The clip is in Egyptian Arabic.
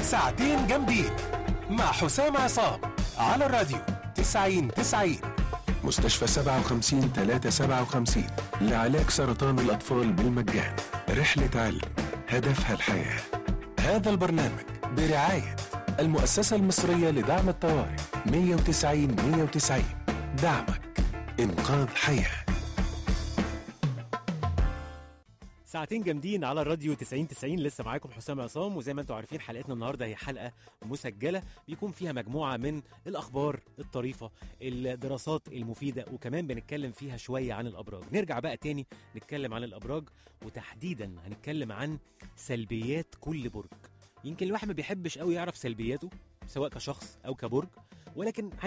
ساعتين جامدين مع حسام عصام على الراديو 90 90 مستشفى 57 357 لعلاج سرطان الأطفال بالمجان رحلة علم هدفها الحياة هذا البرنامج برعاية المؤسسة المصرية لدعم الطوارئ 190 190 دعمك إنقاذ حياه ساعتين جامدين على الراديو 90 90 لسه معاكم حسام عصام وزي ما انتم عارفين حلقتنا النهارده هي حلقه مسجله بيكون فيها مجموعه من الاخبار الطريفه الدراسات المفيده وكمان بنتكلم فيها شويه عن الابراج نرجع بقى تاني نتكلم عن الابراج وتحديدا هنتكلم عن سلبيات كل برج يمكن الواحد ما بيحبش قوي يعرف سلبياته سواء كشخص او كبرج ولكن